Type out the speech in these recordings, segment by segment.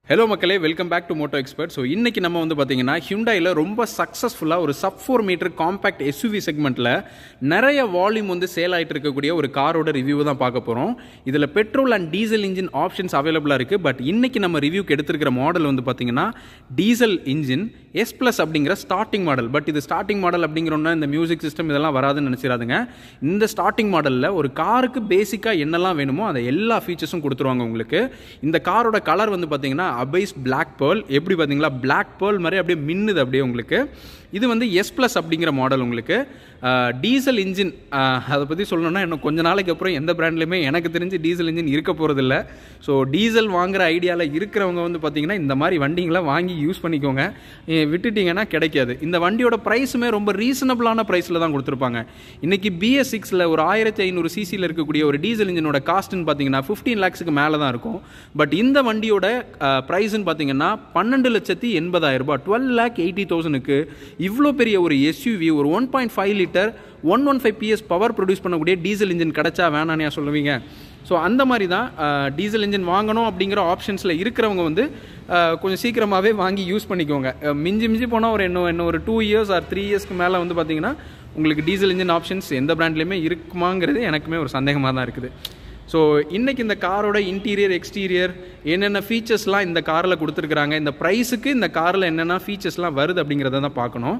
hello மக்களே welcome back to moto expert so இன்னைக்கு நம்ம வந்து பார்த்தீங்கன்னா ஹியூண்டாயில் ரொம்ப சக்ஸஸ்ஃபுல்லாக ஒரு sub four meter compact SUV செக்மெண்ட்டில் நிறைய வால்யூம் வந்து சேல் ஆகிட்டு இருக்கக்கூடிய ஒரு காரோட ரிவ்யூ தான் பார்க்க போகிறோம் இதில் petrol and diesel engine options அவைலபிளாக இருக்குது பட் இன்னைக்கு நம்ம ரிவ்யூக்கு எடுத்திருக்கிற மாடல் வந்து பார்த்தீங்கன்னா டீசல் இன்ஜின் எஸ் ப்ளஸ் அப்படிங்கிற ஸ்டார்டிங் மாடல் பட் இது ஸ்டார்டிங் மாடல் அப்படிங்கிறோன்னா இந்த மியூசிக் சிஸ்டம் இதெல்லாம் வராதுன்னு நினச்சிடாதுங்க இந்த ஸ்டார்டிங் மாடலில் ஒரு காருக்கு பேசிக்காக என்னெல்லாம் வேணுமோ அதை எல்லா ஃபீச்சர்ஸும் கொடுத்துருவாங்க உங்களுக்கு இந்த காரோட கலர் வந்து பார்த்தீங்கன்னா அபைஸ் பிளாக் பேர்ல் எப்படி பார்த்தீங்களா பிளாக் பேர்ல் மாதிரி அப்படியே மின்னுது அப்படியே உங்களுக்கு இது வந்து எஸ் ப்ளஸ் அப்படிங்கிற மாடல் உங்களுக்கு டீசல் இன்ஜின் அதை பற்றி சொல்லணும்னா இன்னும் கொஞ்ச நாளைக்கு அப்புறம் எந்த பிராண்ட்லையுமே எனக்கு தெரிஞ்சு டீசல் இன்ஜின் இருக்க போகிறதில்ல ஸோ டீசல் வாங்குற ஐடியாவில் இருக்கிறவங்க வந்து பார்த்தீங்கன்னா இந்த மாதிரி வண்டிங்களை வாங்கி யூஸ் பண்ணிக்கோங்க ஏ, விட்டுட்டீங்கன்னா கிடைக்காது இந்த வண்டியோட ப்ரைஸுமே ரொம்ப ரீசனபிளான ப்ரைஸில் தான் கொடுத்துருப்பாங்க இன்றைக்கி பிஎஸ் சிக்ஸில் ஒரு ஆயிரத்தி ஐநூறு சிசியில் இருக்கக்கூடிய ஒரு டீசல் இன்ஜினோட காஸ்ட்டுன்னு பார்த்தீங்கன்னா ஃபிஃப்டீன் லேக்ஸுக்கு மேலே தான் இருக்கும் பட் இந்த வண்டியோட ப்ரைஸ்ன்னு பார்த்தீங்கன்னா பன்னெண்டு லட்சத்தி எண்பதாயிரம் ரூபாய் டுவெல் லேக் எயிட்டி தௌசண்ட்க்கு இவ்வளோ பெரிய ஒரு எஸ்யூவி ஒரு one point five litre one one five PS power produce பண்ணக்கூடிய டீசல் இன்ஜின் கிடைச்சா வேணானே சொல்லுவீங்க ஸோ அந்த மாதிரி தான் டீசல் இன்ஜின் வாங்கணும் அப்படிங்கிற ஆப்ஷன்ஸில் இருக்கிறவங்க வந்து அஹ், கொஞ்சம் சீக்கிரமாகவே வாங்கி யூஸ் பண்ணிக்கோங்க அஹ், மிஞ்சி மிஞ்சி போனால் ஒரு இன்னும் இன்னும் ஒரு டூ இயர்ஸ் ஆர் த்ரீ இயர்ஸ்க்கு மேலே வந்து பார்த்தீங்கன்னா உங்களுக்கு டீசல் இன்ஜின் ஆப்ஷன்ஸ் எந்த பிராண்ட்லேயுமே இருக்குமாங்கிறது எனக்குமே ஒரு சந்தேகமாக தான் இருக்குது ஸோ இன்னைக்கு இந்த காரோட இன்டீரியர் எக்ஸ்டீரியர் என்னென்ன ஃபீச்சர்ஸ்லாம் இந்த காரில் கொடுத்துருக்குறாங்க இந்த ப்ரைஸுக்கு இந்த காரில் என்னென்ன ஃபீச்சர்ஸ்லாம் வருது அப்படிங்கிறத தான் பார்க்கணும்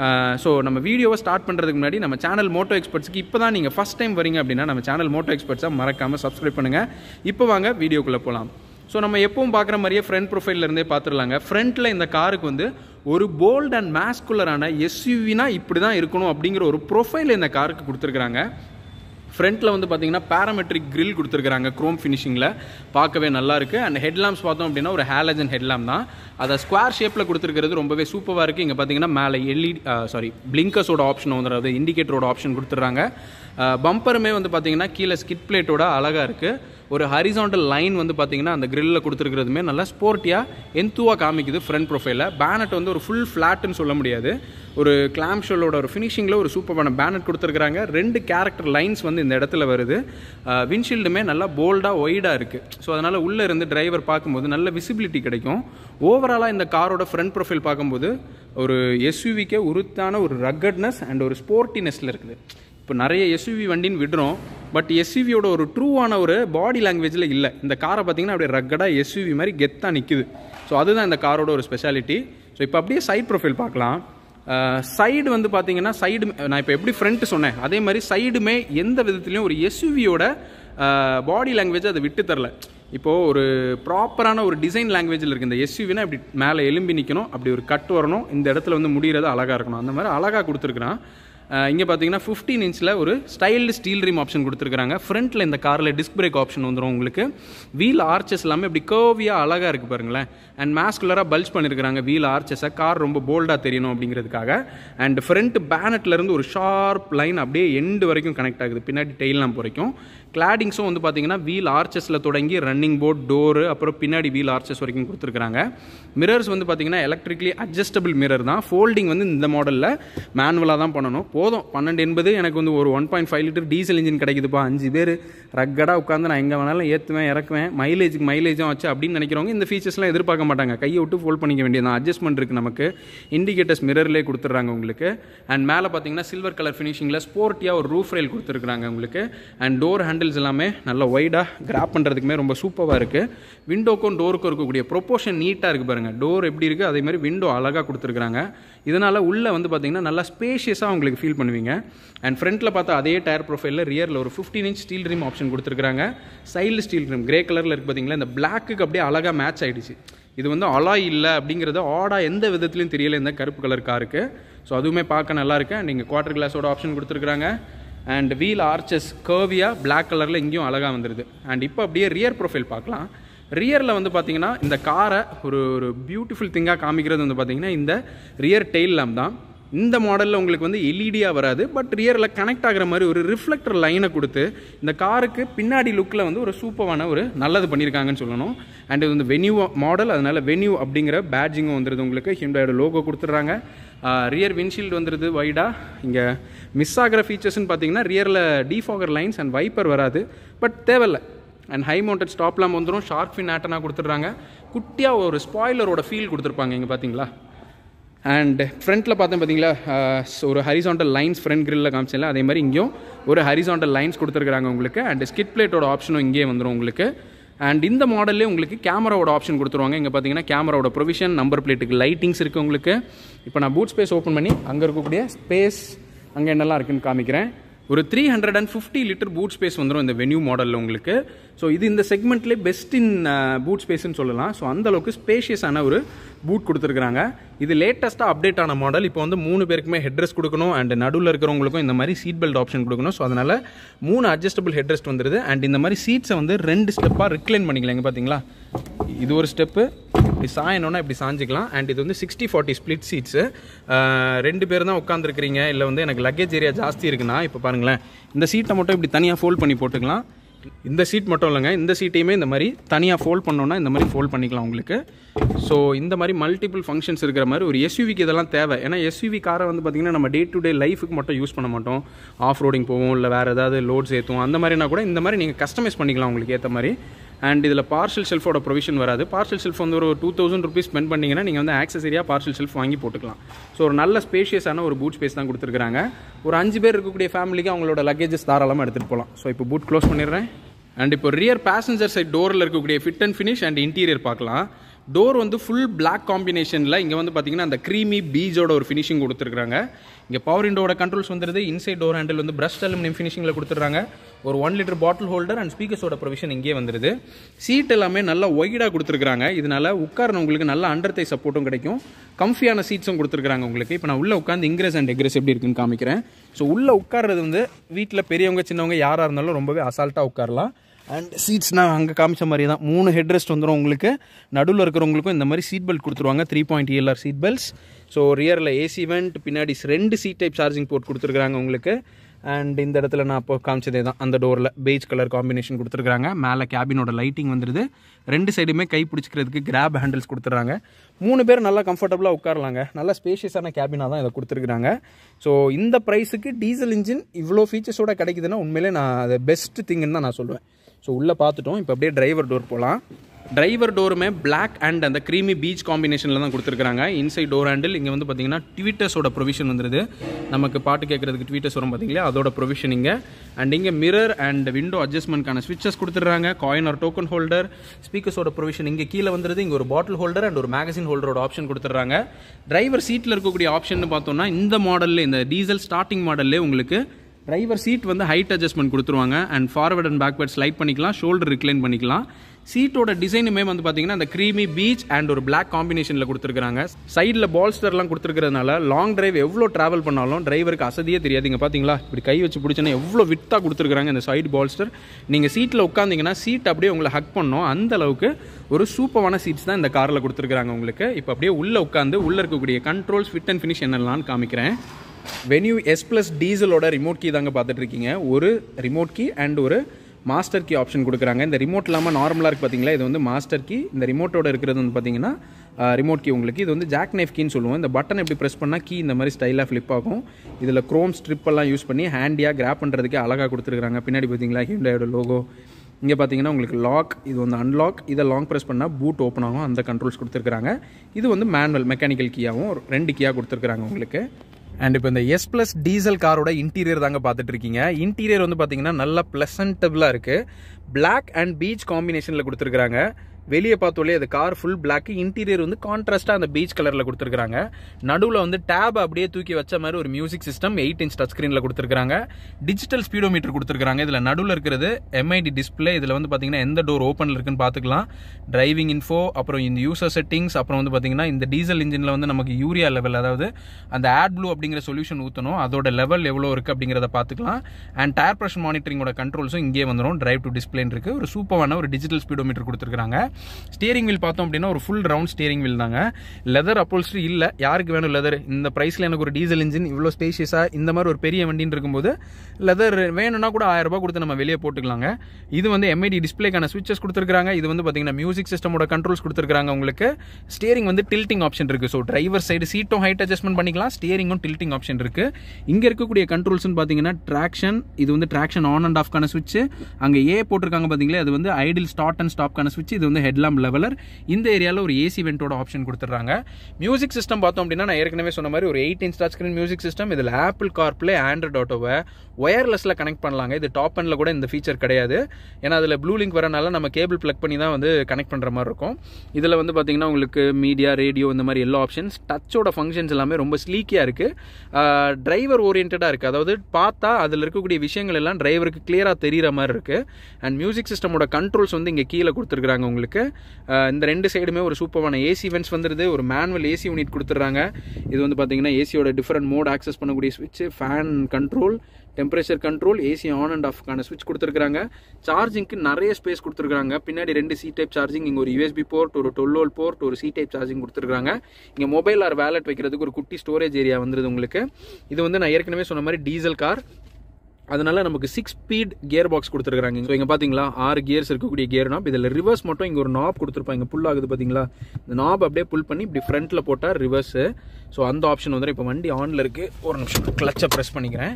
ஸோ நம்ம வீடியோவை ஸ்டார்ட் பண்ணுறதுக்கு முன்னாடி நம்ம சேனல் மோட்டோ எக்ஸ்பர்ட்ஸ்க்கு இப்போ தான் நீங்கள் ஃபஸ்ட் டைம் வரீங்க அப்படின்னா நம்ம சேனல் மோட்டோ எக்ஸ்பர்ட்ஸாக மறக்காமல் சப்ஸ்கிரைப் பண்ணுங்கள் இப்போ வாங்க வீடியோக்குள்ளே போகலாம் ஸோ நம்ம எப்பவும் பார்க்குற மாதிரியே ஃப்ரண்ட் ப்ரொஃபைல்ல இருந்தே பார்த்துடலாங்க ஃப்ரண்ட்டில் இந்த காருக்கு வந்து ஒரு போல்ட் அண்ட் மேஸ்குலரான எஸ்யூவினா இப்படி தான் இருக்கணும் அப்படிங்கிற ஒரு ப்ரொஃபைல் இந்த காருக்கு கொடுத்துருக்குறாங்க ஃப்ரண்ட்டில் வந்து பார்த்தீங்கன்னா பேராமெட்ரிக் grill கொடுத்துருக்காங்க க்ரோம் ஃபினிஷிங்கில் பார்க்கவே நல்லா இருக்கு அண்ட் ஹெட்லாம்ப்ஸ் பார்த்தோம் அப்படின்னா ஒரு ஹேலஜன் ஹெட்லாம்ப் தான் அதை ஸ்கொயர் ஷேப்பில் கொடுத்துருக்கிறது ரொம்பவே சூப்பராக இருக்குது இங்கே பார்த்தீங்கன்னா மேலே எல்இடி சாரி பிளிங்கர்ஸோட ஆப்ஷன் வந்து அதாவது இண்டிகேட்டரோட ஆப்ஷன் கொடுத்துட்றாங்க பம்பருமே வந்து பார்த்தீங்கன்னா கீழே ஸ்கிட் பிளேட்டோட அழகாக இருக்குது ஒரு ஹரிசாண்டல் லைன் வந்து பார்த்தீங்கன்னா அந்த கிரில்லில் கொடுத்துருக்கிறதுமே நல்லா ஸ்போர்ட்டியாக எந்துவாக காமிக்குது ஃப்ரண்ட் ப்ரொஃபைலில் பேனட் வந்து ஒரு ஃபுல் ஃப்ளாட்னு சொல்ல முடியாது ஒரு கிளாம் ஷோலோட ஒரு ஃபினிஷிங்கில் ஒரு சூப்பரான பேனட் கொடுத்துருக்குறாங்க ரெண்டு கேரக்டர் லைன்ஸ் வந்து இந்த இடத்துல வருது விண்ட்ஷீல்டுமே நல்லா போல்டாக ஒய்டாக இருக்குது ஸோ அதனால் உள்ளே இருந்து டிரைவர் பார்க்கும்போது நல்ல விசிபிலிட்டி கிடைக்கும் ஓவராலாக இந்த காரோட ஃப்ரண்ட் ப்ரொஃபைல் பார்க்கும்போது ஒரு எஸ்யூவிக்கே உருத்தான ஒரு ரக்கட்னஸ் அண்ட் ஒரு ஸ்போர்ட்டினஸில் இருக்குது இப்போ நிறைய எஸ்யூவி வண்டின்னு விடுறோம் பட் எஸ்யூவியோட ஒரு ட்ரூவான ஒரு பாடி லாங்குவேஜில் இல்லை இந்த காரை பார்த்தீங்கன்னா அப்படியே ரக்கடாக எஸ்யூவி மாதிரி கெத்தாக நிற்குது ஸோ அதுதான் இந்த காரோட ஒரு ஸ்பெஷாலிட்டி ஸோ இப்போ அப்படியே சைட் ப்ரொஃபைல் பார்க்கலாம் சைடு வந்து பார்த்தீங்கன்னா சைடு நான் இப்போ எப்படி ஃப்ரண்ட் சொன்னேன் அதே மாதிரி சைடுமே எந்த விதத்துலையும் ஒரு எஸ்யூவியோட பாடி லாங்குவேஜ் அதை விட்டு தரல இப்போது ஒரு ப்ராப்பரான ஒரு டிசைன் லாங்குவேஜில் இருக்குது இந்த எஸ்யூவினா இப்படி மேலே எலும்பி நிற்கணும் அப்படி ஒரு கட் வரணும் இந்த இடத்துல வந்து முடிகிறது அழகாக இருக்கணும் அந்த மாதிரி அழகாக கொடுத்துருக்குறான் இங்கே பார்த்தீங்கன்னா ஃபிஃப்டீன் இன்ச்சில் ஒரு ஸ்டைல்டு ஸ்டீல் ரீம் ஆப்ஷன் கொடுத்துருக்காங்க ஃப்ரண்ட்டில் இந்த காரில் டிஸ்க் பிரேக் ஆப்ஷன் வந்துடும் உங்களுக்கு வீல் ஆர்ச்சஸ் எல்லாமே இப்படி கர்வியாக அழகாக இருக்குது பாருங்களேன் அண்ட் மேஸ்குலராக பல்ஜ் பண்ணியிருக்காங்க வீல் ஆர்ச்சஸை கார் ரொம்ப போல்டாக தெரியணும் அப்படிங்கிறதுக்காக அண்ட் ஃப்ரண்ட் பேனட்லேருந்து ஒரு ஷார்ப் லைன் அப்படியே எண்டு வரைக்கும் கனெக்ட் ஆகுது பின்னாடி டெயில் லேம்ப் வரைக்கும் கிளாடிங்ஸும் வந்து பார்த்தீங்கன்னா வீல் ஆர்ச்சஸில் தொடங்கி ரன்னிங் போர்ட் டோரு அப்புறம் பின்னாடி வீல் ஆர்ச்சஸ் வரைக்கும் கொடுத்துருக்காங்க மிரர்ஸ் வந்து பார்த்தீங்கன்னா எலக்ட்ரிக்லி அட்ஜஸ்டபிள் மிரர் தான் ஃபோல்டிங் வந்து இந்த மாடலில் மேனுவலாக தான் பண்ணணும் போதும் பன்னெண்டு எண்பது எனக்கு வந்து ஒரு one point five litre diesel engine கிடைக்குதுப்பா அஞ்சு பேர் ரக்கடாக உட்காந்து நான் எங்கே வேணாலும் ஏற்றுவேன் இறக்குவேன் மைலேஜுக்கு மைலேஜும் வச்சு அப்படின்னு நினைக்கிறவங்க இந்த ஃபீச்சர்ஸ்லாம் எதிர்பார்க்க மாட்டாங்க கையை விட்டு ஃபோல்ட் பண்ணிக்க வேண்டியது அட்ஜஸ்ட்மெண்ட் இருக்குது நமக்கு இண்டிகேட்டர்ஸ் மிரர்லேயே கொடுத்துட்றாங்க உங்களுக்கு அண்ட் மேலே பார்த்தீங்கன்னா சில்வர் கலர் ஃபினிஷிங்கில் ஸ்போர்ட்டியாக ஒரு ரூஃப் ரயில் கொடுத்துருக்காங்க உங்களுக்கு அண்ட் டோர் ஹேண்டில்ஸ் எல்லாமே நல்லா ஒய்டாக கிராப் பண்ணுறதுக்குமே ரொம்ப சூப்பராக இருக்குது விண்டோக்கும் டோருக்கும் இருக்கக்கூடிய ப்ரொப்போர்ஷன் நீட்டாக இருக்குது பாருங்கள் டோர் எப்படி இருக்குது அதே மாதிரி விண்டோ அழகாக கொடுத்துருக்காங்க இதனால் உள்ளே வந்து பார்த்தீங்கன்னா நல்லா ஸ்பேஷியஸாக உங்களுக்கு ஃபீல் பண்ணுவீங்க அண்ட் ஃப்ரண்ட்டில் பார்த்தா அதே டயர் ப்ரொஃபைலில் ரியரில் ஒரு fifteen inch steel rim option கொடுத்துருக்காங்க சைடில் ஸ்டீல் ரிம் கிரே கலரில் இருக்குது பார்த்தீங்களா இந்த பிளாக்குக்கு அப்படியே அழகாக மேட்ச் ஆகிடுச்சு இது வந்து அலாய் இல்லை அப்படிங்கிறது ஆடாக எந்த விதத்துலையும் தெரியல இந்த கருப்பு கலர் காருக்கு ஸோ அதுவுமே பார்க்க நல்லா இருக்கு அண்ட் இங்கே குவார்டர் கிளாஸோட ஆப்ஷன் கொடுத்துருக்காங்க அண்ட் வீல் ஆர்ச்சஸ் கர்வியாக Black கலரில் இங்கேயும் அழகாக வந்துடுது அண்ட் இப்போ அப்படியே ரியர் ப்ரொஃபைல் பார்க்கலாம் ரியரில் வந்து பார்த்தீங்கன்னா இந்த காரை ஒரு ஒரு பியூட்டிஃபுல் திங்காக காமிக்கிறது வந்து பார்த்தீங்கன்னா இந்த ரியர் டெயில் லேம்ப் தான் இந்த மாடலில் உங்களுக்கு வந்து எல்இடியாக வராது பட் ரியரில் கனெக்ட் ஆகிற மாதிரி ஒரு ரிஃப்ளெக்டர் லைனை கொடுத்து இந்த காருக்கு பின்னாடி லுக்கில் வந்து ஒரு சூப்பரான ஒரு நல்லது பண்ணியிருக்காங்கன்னு சொல்லணும் அண்ட் இது வந்து வென்யூ மாடல் அதனால் வென்யூ அப்படிங்கிற பேட்ஜிங்கும் வந்துடுது உங்களுக்கு ஹிண்டாயோட லோகோ கொடுத்துட்றாங்க ரியர் விண்ட்ஷீல்டு வந்துடுது வைடாக இங்கே மிஸ் ஆகிற ஃபீச்சர்ஸ்னு பார்த்தீங்கன்னா ரியரில் டீஃபாகர் லைன்ஸ் அண்ட் வைப்பர் வராது பட் தேவையில்லை and high mounted stop lamp வந்துடும் ஷார்க் ஃபின் ஆட்டனா கொடுத்துட்றாங்க குட்டியாக ஒரு ஸ்பாய்லரோட ஃபீல் கொடுத்துருப்பாங்க இங்கே பார்த்தீங்களா அண்ட் ஃப்ரண்ட்டில் பார்த்தேன் பார்த்தீங்களா அஹ், ஒரு ஹரிசாண்டல் லைன்ஸ் ஃப்ரண்ட் கிரில்ல காமிச்சல அதே மாதிரி இங்கேயும் ஒரு ஹரிசாண்டல் லைன்ஸ் கொடுத்துருக்காங்க உங்களுக்கு அண்ட் ஸ்கிட் பிளேட்டோட ஆப்ஷனும் இங்கேயே வந்துடும் உங்களுக்கு அண்ட் இந்த மாடல்லே உங்களுக்கு கேமராவோட ஆப்ஷன் கொடுத்துருவாங்க இங்கே பார்த்தீங்கன்னா கேமராவோட ப்ரொவிஷன் நம்பர் பிளேட்டுக்கு லைட்டிங்ஸ் இருக்குது உங்களுக்கு இப்போ நான் பூட் ஸ்பேஸ் ஓப்பன் பண்ணி அங்கே இருக்கக்கூடிய ஸ்பேஸ் அங்கே என்னெல்லாம் இருக்குன்னு காமிக்கிறேன் ஒரு three hundred and fifty litre boot space வந்துடும் இந்த வென்யூ மாடலில் உங்களுக்கு ஸோ இது இந்த செக்மெண்ட்லேயே பெஸ்ட் இன் பூட் ஸ்பேஸ்னு சொல்லலாம் ஸோ அந்த அளவுக்கு ஸ்பேஷியஸான ஒரு பூட் கொடுத்துருக்காங்க இது லேட்டஸ்ட்டாக அப்டேட் ஆன மாடல் இப்போ வந்து மூணு பேருக்குமே ஹெட்ரெஸ்ட் கொடுக்கணும் அண்ட் நடுவில் இருக்கிறவங்களுக்கும் இந்த மாதிரி சீட் பெல்ட் ஆப்ஷன் கொடுக்கணும் ஸோ அதனால் மூணு அட்ஜஸ்டபிள் ஹெட்ரெஸ்ட் வந்துருது அண்ட் இந்த மாதிரி சீட்ஸை வந்து ரெண்டு ஸ்டெப்பாக ரிக்ளைன் பண்ணிக்கலாம் இங்கே பார்த்தீங்களா இது ஒரு ஸ்டெப்பு இப்படி சாயணும்னா இப்படி சாஞ்சிக்கலாம் அண்ட் இது வந்து சிக்ஸ்டி ஃபார்ட்டி ஸ்ப்ளிட் சீட்ஸு ரெண்டு பேர் தான் உட்காந்துருக்கிறீங்க இல்லை வந்து எனக்கு லக்கேஜ் ஏரியா ஜாஸ்தி இருக்குன்னா இப்போ பாருங்களேன் இந்த சீட்டை மட்டும் இப்படி தனியாக ஃபோல்ட் பண்ணி போட்டுக்கலாம் இந்த சீட் மட்டும் இல்லைங்க இந்த சீட்டையுமே இந்த மாதிரி தனியாக ஃபோல்ட் பண்ணோன்னா இந்த மாதிரி ஃபோல்ட் பண்ணிக்கலாம் உங்களுக்கு ஸோ இந்த மாதிரி மல்டிபிள் ஃபங்க்ஷன்ஸ் இருக்கிற மாதிரி ஒரு எஸ்யூவிக்கு இதெல்லாம் தேவை ஏன்னா எஸ்யூவி காரை வந்து பார்த்திங்கன்னா நம்ம டே டு டே லைஃபுக்கு மட்டும் யூஸ் பண்ண மாட்டோம் ஆஃப் ரோடிங் போவோம் இல்லை வேறு ஏதாவது லோட்ஸ் ஏற்றுவோம் அந்த மாதிரினா கூட இந்த மாதிரி நீங்கள் கஸ்டமைஸ் பண்ணிக்கலாம் உங்களுக்கு ஏற்ற மாதிரி அண்ட் இதில் பார்சல் ஷெல்ஃபோட ப்ரொவிஷன் வராது பார்சல் ஷெல்ஃப் வந்து ஒரு டூ தௌசண்ட் ருபீஸ் ஸ்பெண்ட் பண்ணிங்கன்னா நீங்கள் வந்து ஆக்சசரியாக பார்சல் ஷெல்ஃப் வாங்கி போட்டுக்கலாம் ஸோ ஒரு நல்ல ஸ்பேஷியஸான ஒரு பூட் ஸ்பேஸ் தான் கொடுத்துருக்காங்க ஒரு அஞ்சு பேர் இருக்கக்கூடிய ஃபேமிலிக்கு அவங்களோட லக்கேஜஸ் தாராளமாக எடுத்துகிட்டு போகலாம் ஸோ இப்போ பூட் க்ளோஸ் பண்ணிடுறேன் அண்ட் இப்போ ரியர் பேசஞ்சர் சைட் டோரில் இருக்கக்கூடிய fit and finish and interior பார்க்கலாம் டோர் வந்து ஃபுல் பிளாக் காம்பினேஷனில் இங்கே வந்து பார்த்தீங்கன்னா அந்த க்ரீமி பீஜோட ஒரு ஃபினிஷிங் கொடுத்துருக்காங்க இங்கே பவர் விண்டோட கண்ட்ரோல்ஸ் வந்துருது இன்சைட் டோர் ஹேண்டில் வந்து பிரஷ் அலுமினியம் ஃபினிஷிங்கில் கொடுத்துட்றாங்க ஒரு one litre bottle holder and ஸ்பீக்கர்ஸோட ப்ரொவிஷன் இங்கே வந்துருது சீட் எல்லாமே நல்லா ஒய்டாக கொடுத்துருக்காங்க இதனால உட்காரணும் நல்ல அண்டர் தை சப்போர்ட்டும் கிடைக்கும் கம்ஃபியான சீட்ஸும் கொடுத்துருக்காங்க உங்களுக்கு இப்போ நான் உள்ளே உட்காந்து இங்கிரஸ் அண்ட் எக்ரஸ் எப்படி இருக்குன்னு காமிக்கிறேன் ஸோ உள்ளே உட்கார்றது வந்து வீட்டில் பெரியவங்க சின்னவங்க யாராக இருந்தாலும் ரொம்பவே அசால்ட்டாக உட்காரலாம் அண்ட் சீட்ஸ் நான் அங்கே காமிச்ச மாதிரி தான் மூணு ஹெட் ரெஸ்ட் வந்துடும் உங்களுக்கு நடுவில் இருக்கிறவங்களுக்கும் இந்த மாதிரி சீட் பெல்ட் கொடுத்துருவாங்க three point ALR seat belts so ரியரில் ஏசி வெண்ட் பின்னாடி ரெண்டு சீட் டைப் சார்ஜிங் போர்ட் கொடுத்துருக்காங்க உங்களுக்கு அண்ட் இந்த இடத்துல நான் அப்போ காமிச்சதே தான் அந்த டோரில் பெய்ஜ் கலர் காம்பினேஷன் கொடுத்துருக்காங்க மேலே கேபினோட லைட்டிங் வந்துடுது ரெண்டு சைடுமே கை பிடிச்சிக்கிறதுக்கு கிராப் ஹேண்டில்ஸ் கொடுத்துட்றாங்க மூணு பேர் நல்லா கம்ஃபர்டபுளாக உட்காரலாங்க நல்லா ஸ்பேஷியஸான கேபினாக தான் இதை கொடுத்துருக்காங்க ஸோ இந்த ப்ரைஸுக்கு டீசல் இன்ஜின் இவ்வளோ ஃபீச்சர்ஸோட கிடைக்குதுன்னா உண்மையிலே நான் அது பெஸ்ட் திங்குன்னு தான் நான் சொல்லுவேன் ஸோ உள்ளே பார்த்துட்டோம் இப்போ அப்படியே டிரைவர் டோர் போகலாம் டிரைவர் டோருமே பிளாக் அண்ட் அந்த க்ரீமி பீச் காம்பினேஷனில் தான் கொடுத்துருக்காங்க இன்சைட் டோர் ஹேண்டில் இங்கே வந்து பார்த்தீங்கன்னா ட்வீட்டர்ஸோட ப்ரொவிஷன் வந்துருது நமக்கு பாட்டு கேட்குறதுக்கு ட்வீட்டர்ஸ் வரும் பார்த்தீங்களா அதோட ப்ரொவிஷன் இங்கே அண்ட் இங்கே மிரர் அண்ட் விண்டோ அட்ஜஸ்ட்மெண்ட்கான ஸ்விட்சஸ் கொடுத்துட்றாங்க காயின் ஆர் டோக்கன் ஹோல்டர் ஸ்பீக்கர்ஸோட ப்ரொவிஷன் இங்கே கீழே வந்துருது இங்கே ஒரு பாட்டில் ஹோல்டர் அண்ட் ஒரு மேகசின் ஹோல்டரோட ஆப்ஷன் கொடுத்துட்றாங்க டிரைவர் சீட்டில் இருக்கக்கூடிய ஆப்ஷன் பார்த்தோம்னா இந்த மாடல்ல இந்த டீசல் ஸ்டார்டிங் மாடல்லே உங்களுக்கு டிரைவர் சீட் வந்து ஹைட் அட்ஜஸ்ட்மெண்ட் கொடுத்துருவாங்க and forward and backward slide பண்ணிக்கலாம் ஷோல்டர் ரிக்ளைன் பண்ணிக்கலாம் சீட்டோட டிசைனுமே வந்து பார்த்தீங்கன்னா அந்த க்ரீமி பீச் அண்ட் ஒரு பிளாக் காம்பினேஷனில் கொடுத்துருக்காங்க சைடில் பால்ஸ்டர்லாம் கொடுத்துருக்கிறதுனால லாங் டிரைவ் எவ்வளோ ட்ராவல் பண்ணாலும் டிரைவருக்கு அசதியே தெரியாது இங்கே பார்த்தீங்களா இப்படி கை வச்சு பிடிச்சோன்னா எவ்வளோ வித்தாக கொடுத்துருக்காங்க இந்த சைடு பால்ஸ்டர் நீங்கள் சீட்டில் உட்காந்தீங்கன்னா சீட் அப்படியே உங்களை ஹக் பண்ணோம் அந்த அளவுக்கு ஒரு சூப்பரான சீட்ஸ் தான் இந்த காரில் கொடுத்துருக்காங்க உங்களுக்கு இப்போ அப்படியே உள்ளே உட்காந்து உள்ளே இருக்கக்கூடிய கண்ட்ரோல்ஸ் ஃபிட் அண்ட் ஃபினிஷ் என்னெல்லாம் காமிக்கிறேன் வென்யூ எஸ் ப்ளஸ் டீசலோட ரிமோட் கீ தாங்க பார்த்துட்டு இருக்கீங்க ஒரு ரிமோட் கீ அண்ட் ஒரு மாஸ்டர் கீ ஆப்ஷன் கொடுக்குறாங்க இந்த ரிமோட் இல்லாமல் நார்மலாக இருக்குது பார்த்தீங்களா இது வந்து மாஸ்டர் கீ இந்த ரிமோட்டோட இருக்கிறது வந்து பார்த்தீங்கன்னா ரிமோட் கீ உங்களுக்கு இது வந்து ஜாக் நைஃப் கீன்னு சொல்லுவோம் இந்த பட்டன் எப்படி ப்ரெஸ் பண்ணால் கீ இந்த மாதிரி ஸ்டைலாக ஃப்ளிப் ஆகும் இதில் க்ரோம் ஸ்ட்ரிப் எல்லாம் யூஸ் பண்ணி ஹேண்டியாக கிராப் பண்ணுறதுக்கே அழகாக கொடுத்துருக்காங்க பின்னாடி பார்த்தீங்களா ஹிண்டாயோட லோகோ இங்கே பார்த்தீங்கன்னா உங்களுக்கு லாக் இது வந்து அன்லாக் இதை லாங் ப்ரெஸ் பண்ணால் பூட் ஓப்பன் ஆகும் அந்த கண்ட்ரோல்ஸ் கொடுத்துருக்காங்க இது வந்து மேனுவல் மெக்கானிக்கல் கீயாகவும் ரெண்டு கீயாக கொடுத்துருக்காங்க உங்களுக்கு அண்ட் இப்போ இந்த எஸ் ப்ளஸ் டீசல் காரோட இன்டீரியர் தாங்க பார்த்துட்டு இருக்கீங்க இன்டீரியர் வந்து பார்த்தீங்கன்னா நல்லா ப்ளசன்டபுளாக இருக்குது பிளாக் அண்ட் பீச் காம்பினேஷனில் கொடுத்துருக்காங்க வெளியே பார்த்தோலே அது கார் ஃபுல் பிளாக் இன்டீரியர் வந்து கான்ட்ராஸ்ட்டாக அந்த பீச் கலரில் கொடுத்துருக்காங்க நடுவில் வந்து டேப் அப்படியே தூக்கி வச்ச மாதிரி ஒரு music system eight inch touch ஸ்க்ரீனில் கொடுத்துருக்காங்க டிஜிட்டல் ஸ்பீடோமீட்டர் கொடுத்துருக்காங்க இதில் நடுவில் இருக்கிறது எம்ஐடி டிஸ்பிளே இதில் வந்து பார்த்தீங்கன்னா எந்த டோர் ஓப்பனில் இருக்குன்னு பார்த்துக்கலாம் டிரைவிங் இன்ஃபோ அப்புறம் இந்த யூசர் செட்டிங்ஸ் அப்புறம் வந்து பார்த்தீங்கன்னா இந்த டீசல் இன்ஜினில் வந்து நமக்கு யூரியா லெவல் அதாவது அந்த ஆட் ப்ளூ அப்படிங்கிற சொல்யூஷன் ஊற்றணும் அதோட லெவல் எவ்வளோ இருக்குது அப்படிங்கிறத பார்த்துக்கலாம் அண்ட் டயர் ப்ரெஷர் மானிட்டரிங்கோட கண்ட்ரோல்ஸும் இங்கே வந்துடும் டிரைவ் டு டிஸ்பிளேன் இருக்குது ஒரு சூப்பரான ஒரு டிஜிட்டல் ஸ்பீடோமீட்டர் கொடுத்துருக்காங்க ஸ்டியரிங் வீல் பார்த்தோம் அப்படின்னா ஒரு ஃபுல் ரவுண்ட் ஸ்டியரிங் வீல் தாங்க லெதர் அப்போல்ஸ்ட்ரி இல்லை யாருக்கு வேணும் லெதர் இந்த ப்ரைஸில் எனக்கு ஒரு டீசல் இன்ஜின் இவ்வளோ ஸ்பேஷியஸாக இந்த மாதிரி ஒரு பெரிய வண்டின்னு இருக்கும்போது லெதர் வேணும்னா கூட ஆயிரம் ரூபாய் கொடுத்து நம்ம வெளியே போட்டுக்கலாங்க இது வந்து எம்ஐடி டிஸ்பிளேக்கான ஸ்விட்சஸ் கொடுத்துருக்காங்க இது வந்து பார்த்தீங்கன்னா மியூசிக் சிஸ்டமோட கண்ட்ரோல்ஸ் கொடுத்துருக்காங்க உங்களுக்கு ஸ்டியரிங் வந்து டில்ட்டிங் ஆப்ஷன் இருக்குது ஸோ டிரைவர் சைடு சீட்டும் ஹைட் அட்ஜஸ்ட்மெண்ட் பண்ணிக்கலாம் ஸ்டியரிங்கும் டில்ட்டிங் ஆப்ஷன் இருக்குது இங்கே இருக்கக்கூடிய கண்ட்ரோல்ஸ்னு பார்த்தீங்கன்னா ட்ராக்ஷன் இது வந்து ட்ராக்ஷன் ஆன் அண்ட் ஆஃப்கான ஸ்விட்ச் அங்கே ஏ போட்டிருக்காங்க பார்த்தீங்களா அது வந்து ஐடில் ஸ்டார்ட் அண்ட் ஸ்டாப்கான ஸ்விட்ச் இது வந்து ஹெட்லாம்ப் லெவலர் இந்த ஏரியாவில் ஒரு ஏசி வெண்டோட ஆப்ஷன் கொடுத்துட்றாங்க மியூசிக் சிஸ்டம் பார்த்தோம் அப்படின்னா நான் ஏற்கனவே சொன்ன மாதிரி ஒரு eight inch touch screen music system இதில் ஆப்பிள் கார்ப்ளே ஆண்ட்ராய்ட் ஆட்டோவை ஒயர்லெஸில் கனெக்ட் பண்ணலாங்க இது டாப் அண்டில் கூட இந்த ஃபீச்சர் கிடையாது ஏன்னா அதில் ப்ளூ லிங்க் வரனால நம்ம கேபிள் ப்ளக் பண்ணி தான் வந்து கனெக்ட் பண்ணுற மாதிரி இருக்கும் இதில் வந்து பார்த்தீங்கன்னா உங்களுக்கு மீடியா ரேடியோ இந்த மாதிரி எல்லா ஆப்ஷன்ஸ் டச்சோட ஃபங்க்ஷன்ஸ் எல்லாமே ரொம்ப ஸ்லீக்கியாக இருக்குது டிரைவர் ஓரியன்டாக இருக்குது அதாவது பார்த்தா அதில் இருக்கக்கூடிய விஷயங்கள் எல்லாம் டிரைவருக்கு கிளியராக தெரிகிற மாதிரி இருக்குது அண்ட் மியூசிக் சிஸ்டமோட கண்ட்ரோல்ஸ் வந்து இங்கே கீழே கொடுத்துருக்குறாங்க உங்களுக்கு அஹ் இந்த ரெண்டு சைடுமே ஒரு சூப்பரான ஏசி வென்ட்ஸ் வந்துருது ஒரு மேனுவல் ஏசி யூனிட் கொடுத்துட்றாங்க இது வந்து பார்த்தீங்கன்னா ஏசியோட டிஃப்ரெண்ட் மோட் ஆக்சஸ் பண்ணக்கூடிய ஸ்விட்ச் fan control temperature control AC on and ஆஃப்க்கான ஸ்விட்ச் கொடுத்துருக்காங்க சார்ஜிங்க்கு நிறைய ஸ்பேஸ் கொடுத்துருக்காங்க பின்னாடி ரெண்டு சி டைப் சார்ஜிங் இங்கே ஒரு யூஎஸ்பி போர்ட் ஒரு டுவெல் வோல்ட் போர்ட் ஒரு சி டைப் சார்ஜிங் கொடுத்துருக்காங்க இங்கே மொபைல் ஆர் வேலட் வைக்கிறதுக்கு ஒரு குட்டி ஸ்டோரேஜ் ஏரியா வந்துருது உங்களுக்கு இது வந்து நான் ஏற்கனவே சொன்ன மாதிரி டீசல் கார் அதனால நமக்கு சிக்ஸ் ஸ்பீட் கியர் பாக்ஸ் கொடுத்துருக்காங்க ஸோ இங்கே பார்த்தீங்களா ஆறு கியர்ஸ் இருக்கக்கூடிய கியர் நாப் இதில் ரிவர்ஸ் மட்டும் இங்கே ஒரு நாப் கொடுத்துருப்பாங்க புல் ஆகுது பார்த்தீங்களா இந்த நாப் அப்படியே புல் பண்ணி இப்படி ஃப்ரண்ட்டில் போட்டால் ரிவர்ஸு ஸோ அந்த ஆப்ஷன் வந்துடும் இப்போ வண்டி ஆனில் இருக்குது ஒரு நிமிஷம் கிளச்சை ப்ரெஸ் பண்ணிக்கிறேன்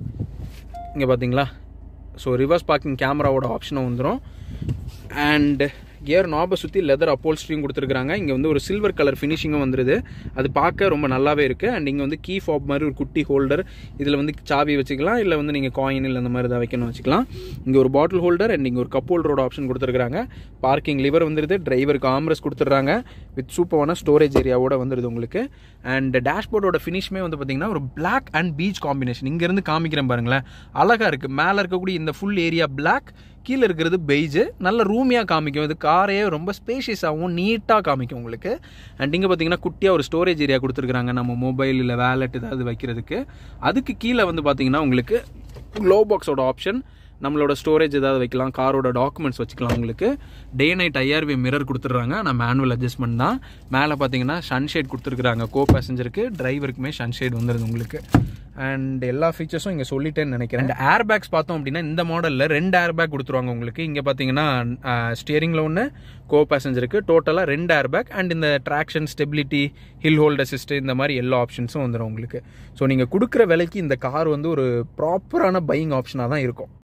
இங்கே பார்த்தீங்களா ஸோ ரிவர்ஸ் பார்க்கிங் கேமராவோட ஆப்ஷனும் வந்துடும் அண்ட் கியர் நாபை சுற்றி லெதர் அப்போல்ஸ்ட்ரியும் கொடுத்துருக்காங்க இங்கே வந்து ஒரு சில்வர் கலர் ஃபினிஷிங்கும் வந்துருது அது பார்க்க ரொம்ப நல்லாவே இருக்குது அண்ட் இங்கே வந்து கீ ஃபாப் மாதிரி ஒரு குட்டி ஹோல்டர் இதில் வந்து சாவி வச்சுக்கலாம் இல்லை வந்து நீங்கள் காயின் இல்லை அந்த மாதிரி தான் வைக்கணும் வச்சுக்கலாம் இங்கே ஒரு பாட்டில் ஹோல்டர் அண்ட் இங்கே ஒரு கப் ஹோல்டரோட ஆப்ஷன் கொடுத்துருக்காங்க பார்க்கிங் லிவர் வந்துருது டிரைவருக்கு ஆம்ரஸ் கொடுத்துட்றாங்க வித் சூப்பரான ஸ்டோரேஜ் ஏரியாவோட வந்துருது உங்களுக்கு அண்ட் டேஷ்போர்டோட ஃபினிஷ்மே வந்து பார்த்தீங்கன்னா ஒரு பிளாக் அண்ட் பீச் காம்பினேஷன் இங்கேருந்து காமிக்கிறேன் பாருங்களேன் அழகாக இருக்குது மேலே இருக்கக்கூடிய இந்த ஃபுல் ஏரியா பிளாக் கீழே இருக்கிறது பெய்ஜு நல்ல ரூமியாக காமிக்கும் இது காரையே ரொம்ப ஸ்பேஷியஸாகவும் நீட்டாக காமிக்கும் உங்களுக்கு அண்ட் இங்கே பார்த்தீங்கன்னா குட்டியாக ஒரு ஸ்டோரேஜ் ஏரியா கொடுத்துருக்காங்க நம்ம மொபைல் இல்லை வேலெட் ஏதாவது வைக்கிறதுக்கு அதுக்கு கீழே வந்து பார்த்தீங்கன்னா உங்களுக்கு க்ளோ பாக்ஸோட ஆப்ஷன் நம்மளோட ஸ்டோரேஜ் ஏதாவது வைக்கலாம் காரோட டாக்குமெண்ட்ஸ் வச்சுக்கலாம் உங்களுக்கு டே நைட் ஐஆர்வி மிரர் கொடுத்துட்றாங்க நான் மேனுவல் அட்ஜஸ்ட்மெண்ட் தான் மேலே பார்த்தீங்கன்னா சன்ஷேட் கொடுத்துருக்குறாங்க கோ பேசஞ்சருக்கு டிரைவருக்குமே சன்ஷேட் வந்துடுது உங்களுக்கு அண்ட் எல்லா ஃபீச்சர்ஸும் இங்கே சொல்லிட்டேன்னு நினைக்கிறேன் அண்ட் ஏர் பேக்ஸ் பார்த்தோம் அப்படின்னா இந்த மாடலில் ரெண்டு ஏர் பேக் கொடுத்துருவாங்க உங்களுக்கு இங்கே பார்த்தீங்கன்னா ஸ்டியரிங்கில் ஒன்று கோ பேசஞ்சருக்கு டோட்டலாக ரெண்டு ஏர் பேக் அண்ட் இந்த traction stability hill hold assist இந்த மாதிரி எல்லா ஆப்ஷன்ஸும் வந்துடும் உங்களுக்கு ஸோ நீங்கள் கொடுக்குற விலைக்கு இந்த கார் வந்து ஒரு ப்ராப்பரான பையிங் ஆப்ஷனாக தான் இருக்கும்